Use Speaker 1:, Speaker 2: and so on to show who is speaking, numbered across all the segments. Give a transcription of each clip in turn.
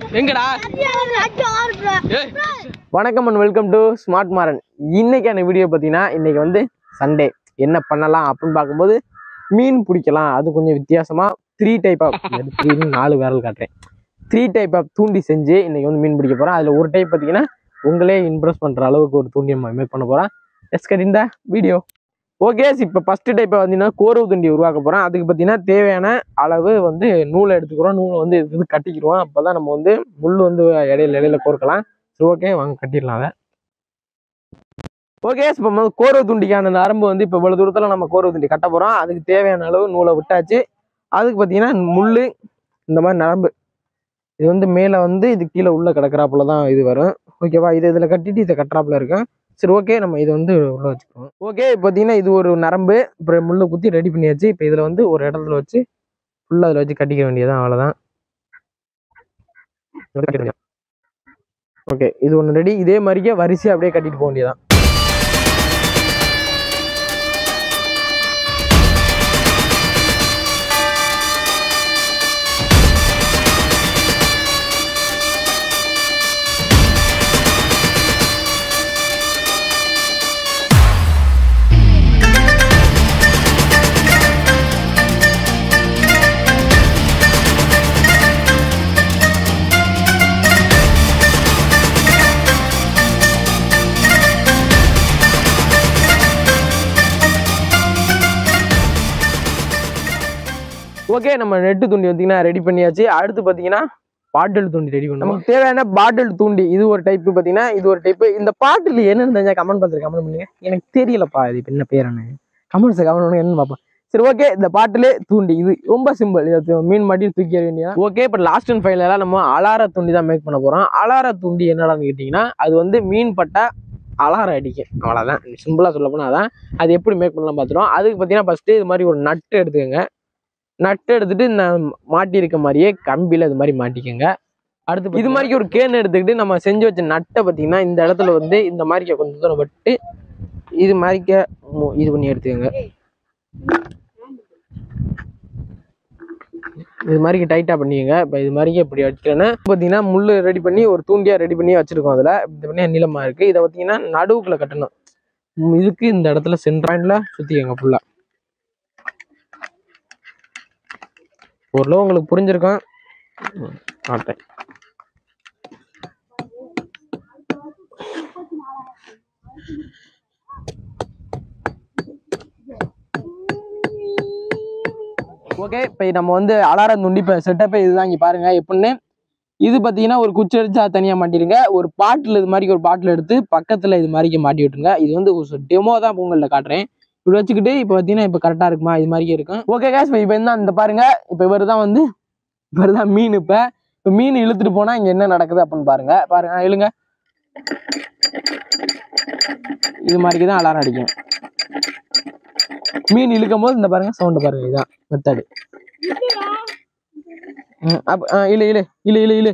Speaker 1: எங்கடா ஏய்
Speaker 2: வணக்கம் and welcome to smart Maran இன்னைக்கான வீடியோ பார்த்தீங்கன்னா இன்னைக்கு வந்து சண்டே என்ன பண்ணலாம் அப்படின்னு பார்க்கும்போது மீன் பிடிக்கலாம் அது கொஞ்சம் வித்தியாசமா த்ரீ டைப் ஆஃப் த்ரீ நாலு விரல் காட்டுறேன் த்ரீ டைப் ஆஃப் தூண்டி செஞ்சு இன்னைக்கு வந்து மீன் பிடிக்க போறோம் அதுல ஒரு டைப் பார்த்தீங்கன்னா உங்களே இம்ப்ரெஸ் பண்ற அளவுக்கு ஒரு தூண்டி நம்ம மேக் பண்ண போறோம் எஸ் கட் இந்த வீடியோ ஓகே இப்போ ஃபர்ஸ்ட் டைப்பை பார்த்தீங்கன்னா கோரவு தூண்டி உருவாக்க போறோம் அதுக்கு பார்த்தீங்கன்னா தேவையான அளவு வந்து நூலை எடுத்துக்கிறோம் நூலை வந்து இது கட்டிக்கிறோம் அப்பதான் நம்ம வந்து முள் வந்து இடையில இடையில கோர்க்கலாம் சரி ஓகே வாங்க கட்டிடலாம் அதை ஓகே இப்போ வந்து கோரவு துண்டிக்கான நரம்பு வந்து இப்போ இவ்வளவு தூரத்தில் நம்ம கோரவு துண்டி கட்ட போகிறோம் அதுக்கு தேவையான அளவு நூலை விட்டாச்சு அதுக்கு பார்த்தீங்கன்னா முள் இந்த மாதிரி நரம்பு இது வந்து மேலே வந்து இது கீழே உள்ள கிடக்குறாப்புல தான் இது வரும் ஓகேவா இது இதில் கட்டிட்டு இதை கட்டுறாப்புல இருக்கும் சரி ஓகே நம்ம இது வந்து உள்ள வச்சுக்கிறோம் ஓகே இப்போ பார்த்தீங்கன்னா இது ஒரு நரம்பு அப்புறம் முள்ளை குத்தி ரெடி பண்ணியாச்சு இப்போ இதில் வந்து ஒரு இடத்துல வச்சு ஃபுல்லாக அதில் வச்சு கட்டிக்க வேண்டியதான் அவ்வளோதான் ஓகே இது ஒன்று ரெடி இதே மாதிரிக்கே வரிசையாக அப்படியே கட்டிட்டு போக வேண்டியதான் ஓகே நம்ம நெட்டு தூண்டி பார்த்தீங்கன்னா ரெடி பண்ணியாச்சு அடுத்து பார்த்தீங்கன்னா பாட்டில் தூண்டி ரெடி பண்ணணும் நமக்கு தேவையான பாட்டில் தூண்டி இது ஒரு டைப் பார்த்தீங்கன்னா இது ஒரு டைப் இந்த பாட்டில் என்னன்னு தெரிஞ்சா கமெண்ட் பார்த்து கமெண்ட் பண்ணுங்க எனக்கு தெரியலப்பா இது இப்ப என்ன பேருன்னு கமெண்ட்ஸ் கமெண்ட் பண்ணுங்க என்னன்னு பார்ப்போம் சரி ஓகே இந்த பாட்டிலே தூண்டி இது ரொம்ப சிம்பிள் இதை மீன் மாட்டி தூக்கி வேண்டியது ஓகே இப்போ லாஸ்ட் அண்ட் ஃபைனல் எல்லாம் நம்ம அலார தூண்டி தான் மேக் பண்ண போறோம் அலார தூண்டி என்னடான்னு கேட்டிங்கன்னா அது வந்து மீன் பட்டா அலாரம் அடிக்கும் அவ்வளோதான் சிம்பிளாக சொல்ல போனால் அதான் அது எப்படி மேக் பண்ணலாம் பார்த்துருவோம் அதுக்கு பார்த்தீங்கன்னா ஃபஸ்ட்டு இது மாதிரி ஒரு நட்டு எடுத்துக்கோங்க நட்டு எடுத்துட்டு நான் மாட்டியிருக்க மாதிரியே கம்பியில் இது மாதிரி மாட்டிக்கோங்க அடுத்து இது மாதிரி ஒரு கேன் எடுத்துக்கிட்டு நம்ம செஞ்சு வச்ச நட்டை பார்த்தீங்கன்னா இந்த இடத்துல வந்து இந்த மாதிரி கொஞ்சம் தூரம் விட்டு இது மாதிரிக்க மு- இது பண்ணி எடுத்துக்கோங்க இது மாதிரி டைட்டாக பண்ணிக்கோங்க இப்போ இது மாதிரி இப்படி அடிக்கிறேன்னா பார்த்தீங்கன்னா முள் ரெடி பண்ணி ஒரு தூண்டியாக ரெடி பண்ணி வச்சிருக்கோம் அதில் இது பண்ணி நீளமாக இருக்குது இதை பார்த்தீங்கன்னா நடுவுக்குள்ள கட்டணும் ம், இதுக்கு இந்த இடத்துல சென்ட்ராயிண்டில் சுற்றிக்கோங்க ஃபுல்லாக ஓரளவு உங்களுக்கு புரிஞ்சிருக்கும் ம், காட்டுறேன் ஓகே இப்போ நம்ம வந்து அலாரம் துண்டி இப்போ செட்டப்பே இதுதான் இங்கே பாருங்க எப்படின்னு இது பார்த்தீங்கன்னா ஒரு குச்சி அடிச்சு அதை தனியாக மாட்டிருங்க ஒரு பாட்டில் இது மாதிரி ஒரு பாட்டில் எடுத்து பக்கத்தில் இது மாதிரி மாட்டி விட்டுருங்க இது வந்து டெமோ தான் இப்போ உங்கள்ட்ட காட்டுறேன் இப்படி வச்சுக்கிட்டு இப்போ பார்த்தீங்கன்னா இப்போ கரெக்டாக இருக்குமா இது மாதிரியே இருக்கும் ஓகே கேஸ் இப்போ இப்போ என்ன இந்த பாருங்க இப்போ இவர் தான் வந்து இவர் தான் மீன் இப்போ இப்போ மீன் இழுத்துட்டு போனால் இங்கே என்ன நடக்குது அப்படின்னு பாருங்க பாருங்க ஆ, இழுங்க இது மாதிரி தான் அலாரம் அடிக்கும் மீன் இழுக்கும் போது இந்த பாருங்க சவுண்டு பாருங்க இதுதான் மெத்தடு அப்ப ஆ, இழு இழு இழு இழு இழு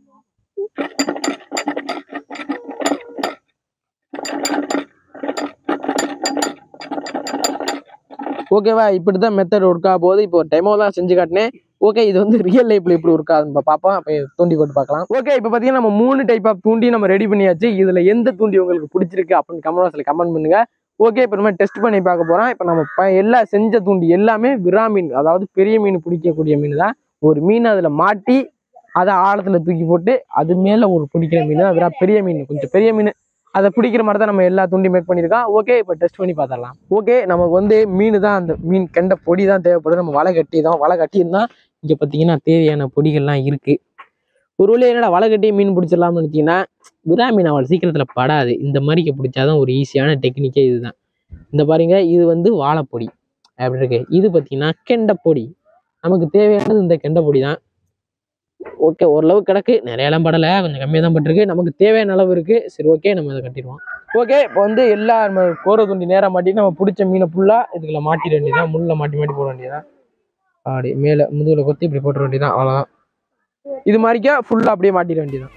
Speaker 2: ஓகேவா இப்படி தான் மெத்தட் ஒர்க் ஆக போகுது இப்போ டெமோ தான் செஞ்சு காட்டினேன் ஓகே இது வந்து ரியல் லைஃப்ல எப்படி ஒர்க் ஆகுதுன்னு பா- பார்ப்போம் அப்போ தூண்டி போட்டு பார்க்கலாம் ஓகே இப்போ பார்த்தீங்கன்னா நம்ம மூணு டைப் ஆஃப் தூண்டி நம்ம ரெடி பண்ணியாச்சு இதுல எந்த தூண்டி உங்களுக்கு பிடிச்சிருக்கு அப்படின்னு கமெண்ட் பாக்ஸ்ல கமெண்ட் பண்ணுங்க ஓகே இப்போ நம்ம டெஸ்ட் பண்ணி பார்க்க போறோம் இப்போ நம்ம ப- எல்லா செஞ்ச தூண்டி எல்லாமே விரா மீன் அதாவது பெரிய மீன் பிடிக்கக்கூடிய மீன் தான் ஒரு மீன் அதுல மாட்டி அதை ஆழத்துல தூக்கி போட்டு அது மேல ஒரு பிடிக்கிற மீன் தான் விரா பெரிய மீன் கொஞ்சம் பெரிய மீன் அதை பிடிக்கிற மாதிரி தான் நம்ம எல்லா தூண்டி மேக் பண்ணியிருக்கோம் ஓகே இப்போ டெஸ்ட் பண்ணி பார்த்துடலாம் ஓகே நமக்கு வந்து மீன் தான் அந்த மீன் கெண்ட பொடி தான் தேவைப்படுது நம்ம வலை கட்டி தான் வலை கட்டியிருந்தா இங்கே பார்த்தீங்கன்னா தேவையான பொடிகள்லாம் இருக்கு ஒரு வழியா என்னடா வலை கட்டி மீன் பிடிச்சிடலாம்னு நினச்சிங்கன்னா விரா மீன் அவ்வளோ சீக்கிரத்தில் படாது இந்த மாதிரிக்கு பிடிச்சாதான் ஒரு ஈஸியான டெக்னிக்கே இதுதான் இந்த பாருங்க இது வந்து வாழைப்பொடி அப்படி இருக்கு இது பார்த்தீங்கன்னா கெண்டைப்பொடி நமக்கு தேவையானது இந்த கெண்டைப்பொடி தான் ஓகே ஓரளவு கிடக்கு நிறையலாம் படலை கொஞ்சம் கம்மியாக தான் பட்டிருக்கு நமக்கு தேவையான அளவு இருக்கு சரி ஓகே நம்ம இதை கட்டிடுவோம் ஓகே இப்போ வந்து எல்லா நம்ம கோர துண்டி நேராக மாட்டிட்டு நம்ம பிடிச்ச மீனை ஃபுல்லாக இதுக்குள்ள மாட்டிட வேண்டியதான் முள்ள மாட்டி மாட்டி போட வேண்டியதான் அப்படி மேலே முதுகுல கொத்தி இப்படி போட்டுற வேண்டியதான் அவ்வளோதான் இது மாதிரிக்கா ஃபுல்லாக அப்படியே மாட்டிட வேண்டியதான்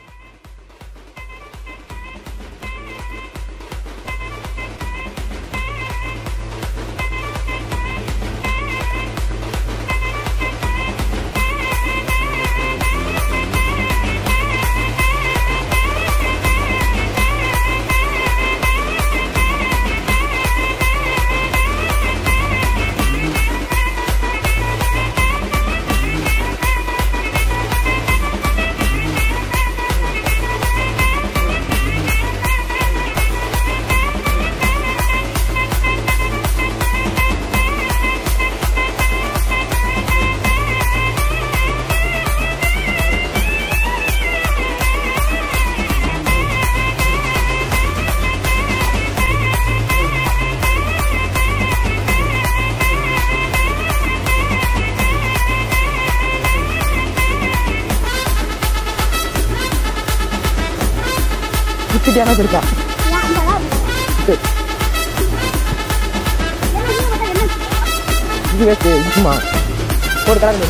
Speaker 2: வச்சுட்டியானா இருக்கா இது வேஸ்ட் சும்மா ஒரு கலந்து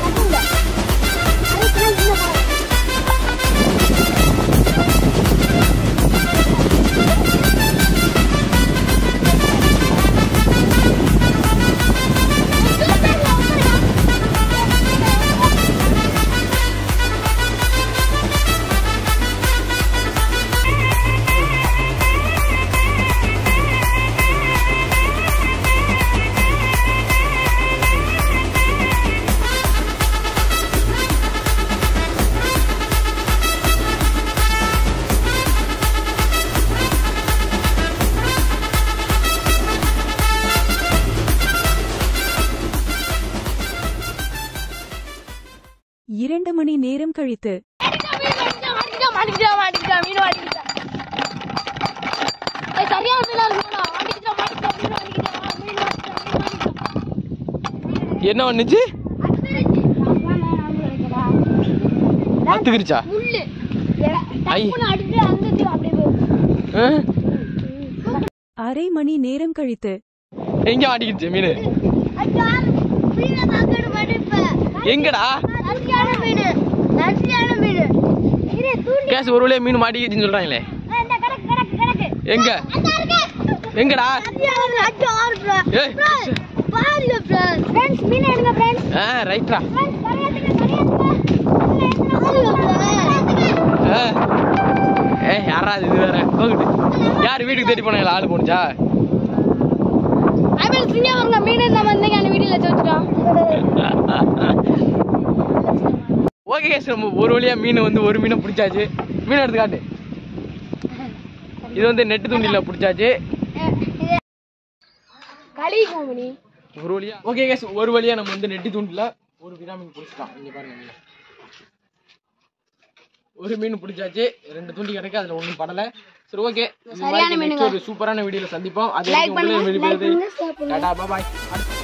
Speaker 3: இரண்டு மணி நேரம் கழித்து
Speaker 1: சரியான மீனா இருக்கும்டா மாட்டிக்கிட்டா மாட்டிக்கிட்டா மீன் மாட்டிக்கிட்டா மீன் மாட்டிக்கிட்டா
Speaker 2: என்ன பண்ணுச்சு அத்துக்கிருச்சா
Speaker 1: முள்ளு
Speaker 2: ஐ.
Speaker 1: டப்புன்னு அடிச்சு அந்த அப்படியே போகும்
Speaker 3: அரை மணி நேரம் கழித்து
Speaker 2: எங்க மாட்டிக்கிச்சு மீன்
Speaker 1: ஐயா மீனை பார்க்கணும் மடிப்பேன்
Speaker 2: எங்கடா
Speaker 1: நசியான மீன் நசியான மீன் இரு தூண்டி
Speaker 2: கேஸ் ஒரு வழியா மீன் மாட்டிக்கிச்சுன்னு சொல்றாங்களே
Speaker 1: இந்த கிடக்கு கிடக்கு கிடக்கு
Speaker 2: எங்க
Speaker 1: அந்த இருக்கு
Speaker 2: எங்கடா
Speaker 1: நசியான அச்சோ ஆறு
Speaker 2: ஏய்.
Speaker 1: பாருங்க ஃப்ரெண்ட்ஸ் மீன் எடுங்க ஃப்ரெண்ட்ஸ்
Speaker 2: ஆ ரைட்ரா
Speaker 1: ஃப்ரெண்ட்ஸ் கரையாத்துக்கு கரையாத்துக்கு பாருங்க
Speaker 2: ஆ. ஏ யாரா இது வேற போகுது யார் வீட்டுக்கு தேடி போனாங்களா ஆளு போனுச்சா
Speaker 1: அவன் சிங்க வருங்க மீன் நம்ம இன்னைக்கு அந்த வீடியோல வச்சுட்டோம்
Speaker 2: ஓகே கேஸ் நம்ம ஒரு வழியா மீன் வந்து ஒரு மீனை பிடிச்சாச்சு மீன் எடுத்து காட்டு இது வந்து நெட்டு தூண்டில பிடிச்சாச்சு
Speaker 1: களி கோமணி
Speaker 2: ஒரு வழியா ஓகே கேஸ் ஒரு வழியா நம்ம வந்து நெட்டி தூண்டில ஒரு வினா மீன் பிடிச்சிட்டோம் இங்க பாருங்க மீன். ஒரு மீன் பிடிச்சாச்சு ரெண்டு தூண்டி கிடக்கு அதுல ஒண்ணும் படல சரி ஓகே
Speaker 1: சரியான மீனுங்க.
Speaker 2: ஒரு சூப்பரான வீடியோல சந்திப்போம் அது
Speaker 1: Like
Speaker 2: வரைக்கும் உங்களை
Speaker 1: பண்ணுங்க, like
Speaker 2: விடைபெறுவது.
Speaker 1: பண்ணுங்க, share பண்ணுங்க.
Speaker 2: டாடா பாய்